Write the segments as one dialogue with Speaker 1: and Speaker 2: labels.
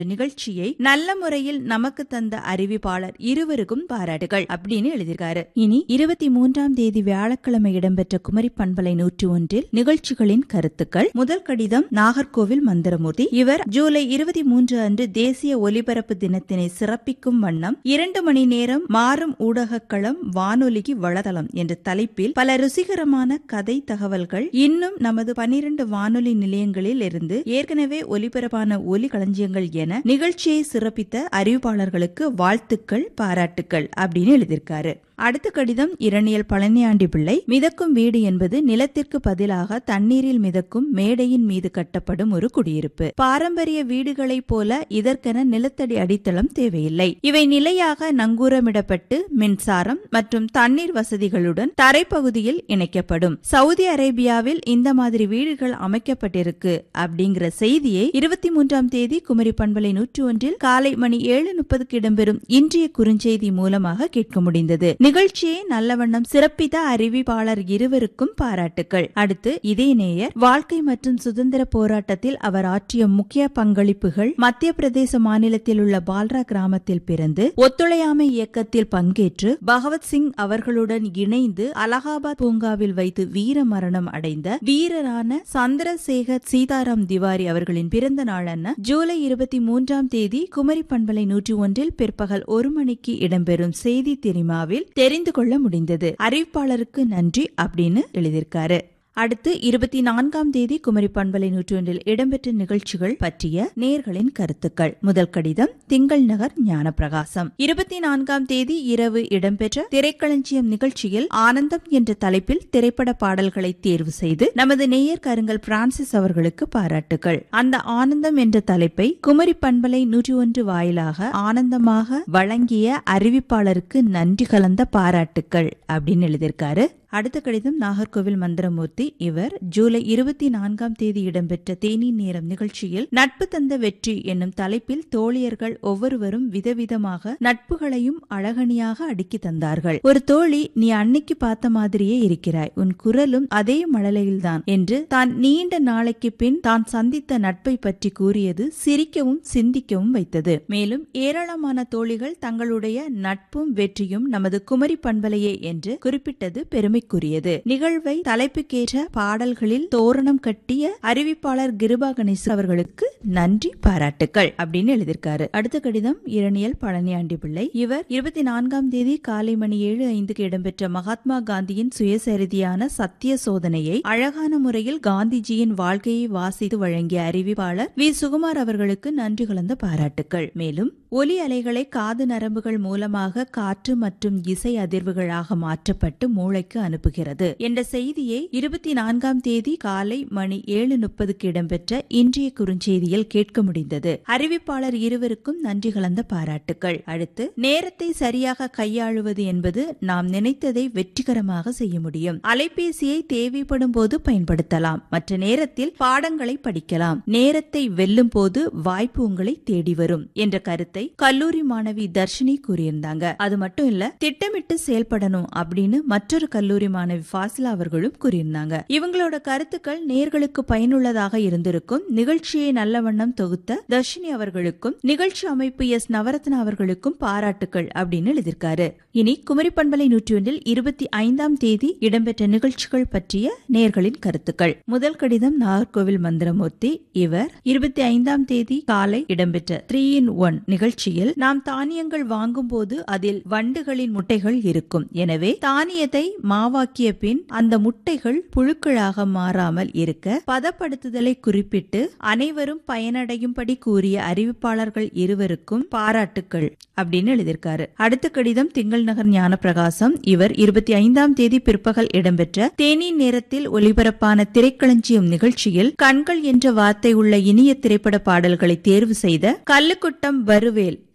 Speaker 1: நிகழ்ச்சியை நல்ல முறையில் நமக்கு தந்த அறிவிப்பாளர் இருவருக்கும் பாராட்டுகள் அப்படின்னு எழுதியிருக்காரு இனி இருபத்தி மூன்றாம் தேதி வியாழக்கிழமை இடம்பெற்ற குமரி பண்பலை நூற்றி ஒன்றில் நிகழ்ச்சிகளின் கருத்துக்கள் முதல் கடிதம் நாகர்கோவில் மந்திரமூர்த்தி இவர் ஜூலை இருபத்தி மூன்று அன்று தேசிய ஒலிபரப்பு தினத்தினை சிறப்பிக்கும் வண்ணம் இரண்டு மணி நேரம் மாறும் ஊடகக்களம் வானொலிக்கு வளதளம் என்ற தலைப்பில் பல ருசிகரமான கதை தகவல்கள் இன்னும் நமது பனிரண்டு வானொலி நிலையங்களில் இருந்து ஏற்கனவே ஒலிபரப்பான ஒலி களஞ்சியங்கள் என நிகழ்ச்சியை சிறப்பித்த அறிவிப்பாளர்களுக்கு வாழ்த்துக்கள் பாராட்டுக்கள் அப்படின்னு எழுதியிருக்காரு அடுத்த கடிதம் இரணியல் பழனியாண்டி பிள்ளை மிதக்கும் வீடு என்பது நிலத்திற்கு பதிலாக தண்ணீரில் மிதக்கும் மேடையின் மீது கட்டப்படும் ஒரு குடியிருப்பு பாரம்பரிய வீடுகளைப் போல இதற்கென நிலத்தடி அடித்தளம் தேவையில்லை இவை நிலையாக நங்கூரமிடப்பட்டு மின்சாரம் மற்றும் தண்ணீர் வசதிகளுடன் தரைப்பகுதியில் இணைக்கப்படும் சவுதி அரேபியாவில் இந்த மாதிரி வீடுகள் அமைக்கப்பட்டிருக்கு அப்படிங்கிற செய்தியை இருபத்தி மூன்றாம் தேதி குமரி பண்பலை நூற்று ஒன்றில் காலை மணி ஏழு முப்பதுக்கு இடம்பெறும் இன்றைய குறுஞ்செய்தி மூலமாக கேட்க முடிந்தது நிகழ்ச்சியை நல்லவண்ணம் சிறப்பித்த அறிவிப்பாளர் இருவருக்கும் பாராட்டுகள் அடுத்து இதே நேயர் வாழ்க்கை மற்றும் சுதந்திர போராட்டத்தில் அவர் ஆற்றிய முக்கிய பங்களிப்புகள் மத்திய பிரதேச மாநிலத்தில் உள்ள பால்ரா கிராமத்தில் பிறந்து ஒத்துழையாமை இயக்கத்தில் பங்கேற்று பகவத் சிங் அவர்களுடன் இணைந்து அலகாபாத் பூங்காவில் வைத்து வீர மரணம் அடைந்த வீரரான சந்திரசேகர் சீதாராம் திவாரி அவர்களின் பிறந்த நாளான ஜூலை இருபத்தி மூன்றாம் தேதி குமரி பண்பலை நூற்றி ஒன்றில் பிற்பகல் ஒரு மணிக்கு இடம்பெறும் செய்தி தெரிமாவில் தெரிந்து கொள்ள முடிந்தது அறிவிப்பாளருக்கு நன்றி அப்படின்னு எழுதியிருக்காரு அடுத்து இருபத்தி நான்காம் தேதி குமரி பண்பலை நூற்றொன்றில் இடம்பெற்ற நிகழ்ச்சிகள் பற்றிய நேர்களின் கருத்துக்கள் முதல் கடிதம் திங்கள் நகர் ஞானப்பிரகாசம் இருபத்தி நான்காம் தேதி இரவு இடம்பெற்ற திரைக்களஞ்சியம் நிகழ்ச்சியில் ஆனந்தம் என்ற தலைப்பில் திரைப்பட பாடல்களை தேர்வு செய்து நமது நேயர் கருங்கல் பிரான்சிஸ் அவர்களுக்கு பாராட்டுகள் அந்த ஆனந்தம் என்ற தலைப்பை குமரி பண்பலை நூற்றி ஒன்று வாயிலாக ஆனந்தமாக வழங்கிய அறிவிப்பாளருக்கு நன்றி கலந்த பாராட்டுக்கள் அப்படின்னு எழுதியிருக்காரு அடுத்த கடிதம் நாகர்கோவில் மந்திரமூர்த்தி இவர் ஜூலை இருபத்தி நான்காம் தேதி இடம்பெற்ற தேனி நேரம் நிகழ்ச்சியில் நட்பு தந்த வெற்றி என்னும் தலைப்பில் தோழியர்கள் ஒவ்வொருவரும் விதவிதமாக நட்புகளையும் அழகணியாக அடுக்கி தந்தார்கள் ஒரு தோழி நீ அன்னைக்கு பார்த்த மாதிரியே இருக்கிறாய் உன் குரலும் அதே மழலையில்தான் என்று தான் நீண்ட நாளைக்கு பின் தான் சந்தித்த நட்பை பற்றி கூறியது சிரிக்கவும் சிந்திக்கவும் வைத்தது மேலும் ஏராளமான தோழிகள் தங்களுடைய நட்பும் வெற்றியும் நமது குமரி பண்பலையே என்று குறிப்பிட்டது பெருமை பெருமைக்குரியது நிகழ்வை தலைப்புக்கேற்ற பாடல்களில் தோரணம் கட்டிய அறிவிப்பாளர் கிருபா கணேசு அவர்களுக்கு நன்றி பாராட்டுக்கள் அப்படின்னு எழுதியிருக்காரு அடுத்த கடிதம் இரணியல் பழனியாண்டி பிள்ளை இவர் இருபத்தி நான்காம் தேதி காலை மணி ஏழு ஐந்துக்கு இடம்பெற்ற மகாத்மா காந்தியின் சுயசரிதியான சத்திய சோதனையை அழகான முறையில் காந்திஜியின் வாழ்க்கையை வாசித்து வழங்கிய அறிவிப்பாளர் வி சுகுமார் அவர்களுக்கு நன்றி கலந்த பாராட்டுக்கள் மேலும் ஒலி அலைகளை காது நரம்புகள் மூலமாக காற்று மற்றும் இசை அதிர்வுகளாக மாற்றப்பட்டு மூளைக்கு அனுப்புகிறது என்ற செய்தியை இருபத்தி நான்காம் தேதி காலை மணி ஏழு முப்பதுக்கு இடம்பெற்ற இன்றைய குறுஞ்செய்தியில் கேட்க முடிந்தது அறிவிப்பாளர் இருவருக்கும் நன்றி கலந்த பாராட்டுகள் அடுத்து நேரத்தை சரியாக கையாளுவது என்பது நாம் நினைத்ததை வெற்றிகரமாக செய்ய முடியும் அலைபேசியை தேவைப்படும் போது பயன்படுத்தலாம் மற்ற நேரத்தில் பாடங்களை படிக்கலாம் நேரத்தை வெல்லும் போது வாய்ப்பு உங்களை தேடி வரும் என்ற கருத்தை கல்லூரி மாணவி தர்ஷினி கூறியிருந்தாங்க அது மட்டும் இல்ல திட்டமிட்டு செயல்படணும் அப்படின்னு மற்றொரு கல்லூரி மாணவி ஃபாசிலா அவர்களும் கூறியிருந்தாங்க இவங்களோட கருத்துக்கள் நேர்களுக்கு பயனுள்ளதாக இருந்திருக்கும் நிகழ்ச்சியை நல்ல வண்ணம் தொகுத்த தர்ஷினி அவர்களுக்கும் நிகழ்ச்சி அமைப்பு எஸ் நவரத்ன அவர்களுக்கும் பாராட்டுகள் அப்படின்னு எழுதியிருக்காரு இனி குமரி பண்பலை நூற்றி ஒன்றில் இருபத்தி ஐந்தாம் தேதி இடம்பெற்ற நிகழ்ச்சிகள் பற்றிய நேர்களின் கருத்துக்கள் முதல் கடிதம் நாகர்கோவில் மந்திரமூர்த்தி இவர் இருபத்தி ஐந்தாம் தேதி காலை இடம்பெற்ற த்ரீ இன் ஒன் நிகழ்ச்சியில் நாம் தானியங்கள் வாங்கும் போது அதில் வண்டுகளின் முட்டைகள் இருக்கும் எனவே தானியத்தை மாவாக்கிய பின் அந்த முட்டைகள் புழுக்களாக மாறாமல் இருக்க பதப்படுத்துதலை குறிப்பிட்டு அனைவரும் பயனடையும்படி கூறிய அறிவிப்பாளர்கள் இருவருக்கும் பாராட்டுக்கள் அப்படின்னு எழுதியிருக்காரு அடுத்த கடிதம் திங்கள் நகர் ஞான பிரகாசம் இவர் இருபத்தி ஐந்தாம் தேதி பிற்பகல் இடம்பெற்ற தேனி நேரத்தில் ஒலிபரப்பான திரைக்களஞ்சியம் நிகழ்ச்சியில் கண்கள் என்ற வார்த்தை உள்ள இனிய திரைப்பட பாடல்களை தேர்வு செய்த கல்லுக்குட்டம் வருவேல்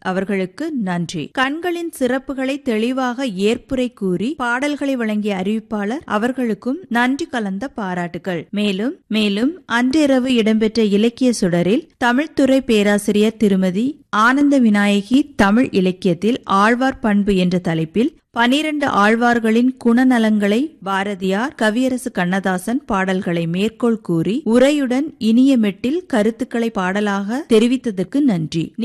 Speaker 1: அவர்களுக்கு நன்றி கண்களின் சிறப்புகளை தெளிவாக ஏற்புரை கூறி பாடல்களை வழங்கிய அறிவிப்பாளர் அவர்களுக்கும் நன்றி கலந்த பாராட்டுகள் மேலும் மேலும் அன்றிரவு இடம்பெற்ற இலக்கிய சுடரில் தமிழ்துறை பேராசிரியர் திருமதி ஆனந்த விநாயகி தமிழ் இலக்கியத்தில் ஆழ்வார் பண்பு என்ற தலைப்பில் பனிரண்டு ஆழ்வார்களின் குணநலங்களை பாரதியார் கவியரசு கண்ணதாசன் பாடல்களை மேற்கோள் கூறி உரையுடன் இனிய மெட்டில் கருத்துக்களை பாடலாக தெரிவித்ததற்கு நன்றி